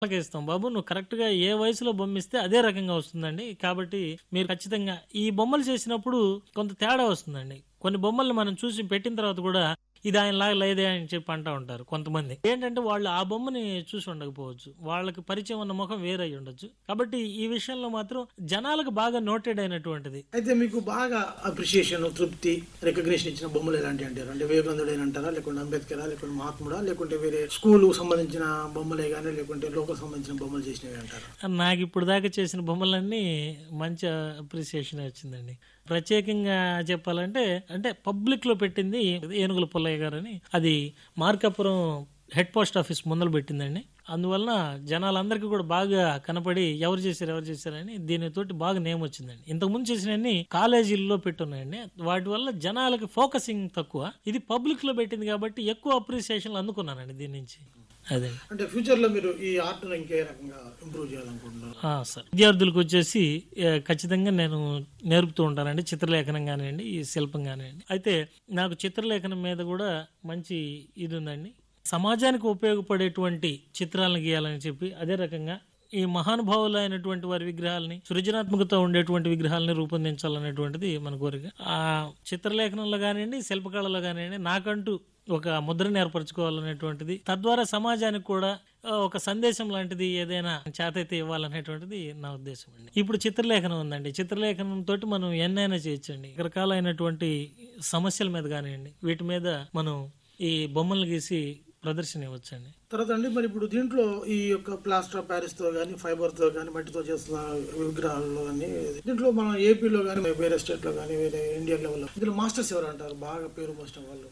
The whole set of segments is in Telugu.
అలాగే ఇస్తాం బాబు నువ్వు కరెక్ట్ గా ఏ వయసులో బొమ్మ ఇస్తే అదే రకంగా వస్తుందండి కాబట్టి మీరు ఖచ్చితంగా ఈ బొమ్మలు చేసినప్పుడు కొంత తేడా వస్తుందండి కొన్ని బొమ్మల్ని మనం చూసి పెట్టిన తర్వాత కూడా ఇది ఆయనలాగా లేదే అని చెప్పి అంటా ఉంటారు కొంతమంది ఏంటంటే వాళ్ళు ఆ బొమ్మని చూసి ఉండకపోవచ్చు వాళ్ళకి పరిచయం ఉన్న ముఖం వేరే అయి ఉండొచ్చు కాబట్టి ఈ విషయంలో మాత్రం జనాలకు బాగా నోటెడ్ అయినటువంటిది అయితే మీకు బాగా అప్రిషియేషన్ తృప్తి రికగ్నిషన్ ఇచ్చిన బొమ్మలు ఎలాంటి అంటారు అంటే వివేకానందుడు అంటారా లేకుంటే అంబేద్కరా లేకుంటే మహాత్ముడా లేకుంటే వేరే స్కూల్ సంబంధించిన బొమ్మలే కానీ లేకుంటే లోకల్ సంబంధించిన బొమ్మలు చేసినవి అంటారా నాకు ఇప్పుడు దాకా చేసిన బొమ్మలన్నీ మంచి అప్రిసియేషన్ వచ్చిందండి ప్రత్యేకంగా చెప్పాలంటే అంటే పబ్లిక్ లో పెట్టింది ఏనుగుల పుల్లయ్య గారని అది మార్కాపురం హెడ్ పోస్ట్ ఆఫీస్ ముందర పెట్టిందండి అందువలన జనాలందరికీ కూడా బాగా కనపడి ఎవరు చేశారు ఎవరు చేశారని దీనితోటి బాగా నేమ్ వచ్చిందండి ఇంతకు ముందు చేసినన్ని కాలేజీల్లో పెట్టున్నాయండి వాటి వల్ల జనాలకి ఫోకసింగ్ తక్కువ ఇది పబ్లిక్ లో పెట్టింది కాబట్టి ఎక్కువ అప్రిసియేషన్లు అందుకున్నానండి దీని నుంచి అదే అంటే ఫ్యూచర్ లో మీరు ఈ ఆర్ట్ ఇంకే రకంగా ఇంప్రూవ్ చేయాలనుకుంటున్నారు ఆ, సార్ విద్యార్థులకు వచ్చేసి ఏ, ఖచ్చితంగా నేను నేర్పుతూ ఉంటానండి చిత్రలేఖనం కానివ్వండి ఈ శిల్పం కానివ్వండి అయితే నాకు చిత్రలేఖనం మీద కూడా మంచి ఇది ఉందండి సమాజానికి ఉపయోగపడేటువంటి చిత్రాలను గీయాలని చెప్పి అదే రకంగా ఈ మహానుభావులు అయినటువంటి వారి విగ్రహాలని సృజనాత్మకత ఉండేటువంటి విగ్రహాలని రూపొందించాలనేటువంటిది మన కోరిక ఆ చిత్రలేఖనంలో కానివ్వండి శిల్పకళలో కానివ్వండి నాకంటూ ఒక ముద్రను ఏర్పరచుకోవాలనేటువంటిది తద్వారా సమాజానికి కూడా ఆ, ఒక సందేశం లాంటిది ఏదైనా చేతైతే ఇవ్వాలనేటువంటిది నా ఉద్దేశం అండి ఇప్పుడు చిత్రలేఖనం ఉందండి చిత్రలేఖనం తోటి మనం ఎన్నైనా చేయొచ్చండి రకరకాలైనటువంటి సమస్యల మీద కానివ్వండి వీటి మీద మనం ఈ బొమ్మలు గీసి ప్రదర్శన ఇవ్వచ్చండి తర్వాత అండి మరి ఇప్పుడు దీంట్లో ఈ యొక్క ప్లాస్టర్ ఆఫ్ ప్యారిస్ తో కానీ ఫైబర్ తో కానీ మట్టితో చేస్తున్న విగ్రహాల్లో కానీ దీంట్లో మన ఏపీలో కానీ వేరే స్టేట్ లో కానీ వేరే ఇండియా లెవెల్లో ఇందులో మాస్టర్స్ ఎవరు అంటారు బాగా పేరు మోసిన వాళ్ళు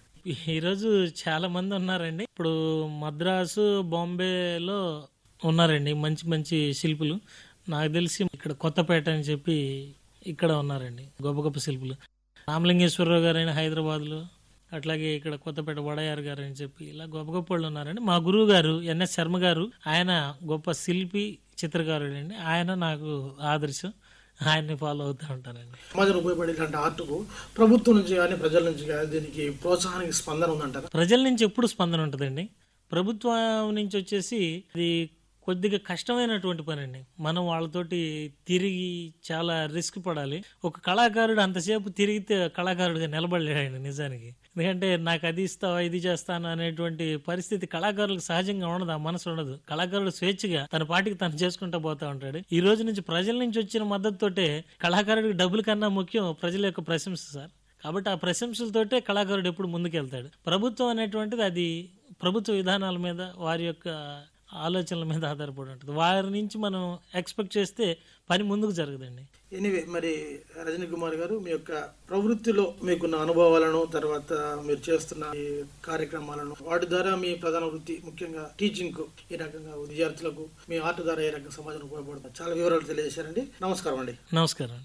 ఈరోజు చాలా మంది ఉన్నారండి ఇప్పుడు మద్రాసు బాంబేలో ఉన్నారండి మంచి మంచి శిల్పులు నాకు తెలిసి ఇక్కడ కొత్తపేట అని చెప్పి ఇక్కడ ఉన్నారండి గొప్ప గొప్ప శిల్పులు రామలింగేశ్వరరావు గారైన హైదరాబాద్లో అట్లాగే ఇక్కడ కొత్తపేట వడయార్ గారు అని చెప్పి ఇలా గొప్ప గొప్ప వాళ్ళు ఉన్నారండి మా గురువు గారు ఎన్ఎస్ శర్మ గారు ఆయన గొప్ప శిల్పి చిత్రకారుడు అండి ఆయన నాకు ఆదర్శం ఆయన్ని ఫాలో అవుతూ ఉంటానండి సమాజం ఉపయోగపడే ఇలాంటి ఆర్ట్కు ప్రభుత్వం నుంచి కానీ ప్రజల నుంచి కానీ దీనికి ప్రోత్సాహానికి స్పందన ఉందంటారా ప్రజల నుంచి ఎప్పుడు స్పందన ఉంటుందండి ప్రభుత్వం నుంచి వచ్చేసి అది కొద్దిగా కష్టమైనటువంటి పని అండి మనం వాళ్ళతోటి తిరిగి చాలా రిస్క్ పడాలి ఒక కళాకారుడు అంతసేపు తిరిగితే కళాకారుడిగా నిలబడలేడండి నిజానికి ఎందుకంటే నాకు అది ఇస్తావా ఇది చేస్తాను అనేటువంటి పరిస్థితి కళాకారులకు సహజంగా ఉండదు ఆ మనసు ఉండదు కళాకారుడు స్వేచ్ఛగా తన పాటికి తను చేసుకుంటూ పోతా ఉంటాడు ఈ రోజు నుంచి ప్రజల నుంచి వచ్చిన మద్దతుతోటే కళాకారుడికి డబ్బుల కన్నా ముఖ్యం ప్రజల యొక్క ప్రశంస సార్ కాబట్టి ఆ ప్రశంసలతోటే కళాకారుడు ఎప్పుడు ముందుకెళ్తాడు ప్రభుత్వం అనేటువంటిది అది ప్రభుత్వ విధానాల మీద వారి యొక్క ఆలోచనల మీద ఆధారపడి ఉంటుంది వారి నుంచి మనం ఎక్స్పెక్ట్ చేస్తే పని ముందుకు జరగదండి ఎనీవే మరి రజనీ కుమార్ గారు మీ యొక్క ప్రవృత్తిలో మీకున్న అనుభవాలను తర్వాత మీరు చేస్తున్న ఈ కార్యక్రమాలను వాటి ద్వారా మీ ప్రధాన వృత్తి ముఖ్యంగా టీచింగ్ కు ఈ రకంగా విద్యార్థులకు మీ ఆర్ట్ ద్వారా ఏ రకంగా సమాజం ఉపయోగపడుతుంది చాలా వివరాలు తెలియజేశారండి నమస్కారం అండి నమస్కారం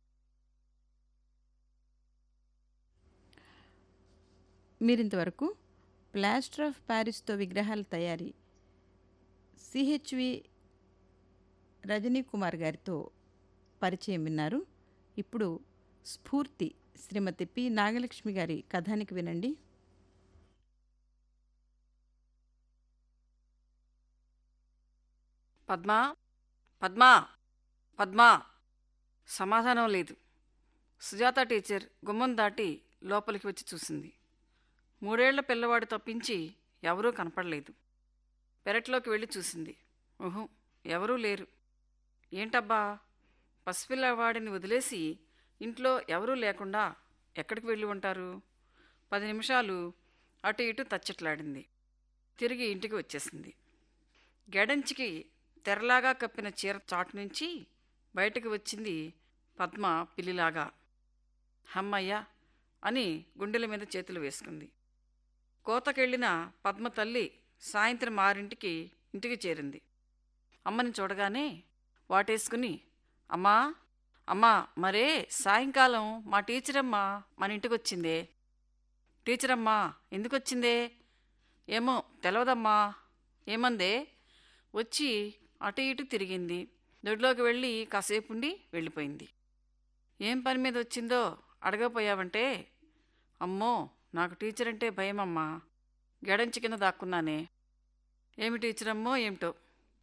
మీరింతవరకు ప్లాస్టర్ ఆఫ్ ప్యారిస్తో విగ్రహాల తయారీ సిహెచ్వి రజనీ కుమార్ గారితో పరిచయం విన్నారు ఇప్పుడు స్ఫూర్తి శ్రీమతి పి నాగలక్ష్మి గారి కథానికి వినండి పద్మా పద్మా పద్మా సమాధానం లేదు సుజాత టీచర్ గుమ్మం దాటి లోపలికి వచ్చి చూసింది మూడేళ్ల పిల్లవాడు తప్పించి ఎవరూ కనపడలేదు పెరట్లోకి వెళ్ళి చూసింది ఊహు ఎవరూ లేరు ఏంటబ్బా పసిపిల్లవాడిని వదిలేసి ఇంట్లో ఎవరూ లేకుండా ఎక్కడికి వెళ్ళి ఉంటారు పది నిమిషాలు అటు ఇటు తచ్చట్లాడింది తిరిగి ఇంటికి వచ్చేసింది గెడంచికి తెరలాగా కప్పిన చీర చాటు నుంచి బయటకు వచ్చింది పద్మ పిల్లిలాగా హమ్మయ్య అని గుండెల మీద చేతులు వేసుకుంది కోతకెళ్ళిన పద్మ తల్లి సాయంత్రం ఆరింటికి ఇంటికి చేరింది అమ్మని చూడగానే వాటేసుకుని అమ్మా అమ్మా మరే సాయంకాలం మా టీచరమ్మ మన ఇంటికి వచ్చిందే టీచరమ్మా ఎందుకు వచ్చిందే ఏమో తెలవదమ్మా ఏమందే వచ్చి అటు ఇటు తిరిగింది దొడ్లోకి వెళ్ళి కాసేపు ఉండి వెళ్ళిపోయింది ఏం పని మీద వచ్చిందో అడగపోయావంటే అమ్మో నాకు టీచర్ అంటే భయమమ్మా గెడంచి కింద దాక్కున్నానే ఏమి టీచరమ్మో ఏమిటో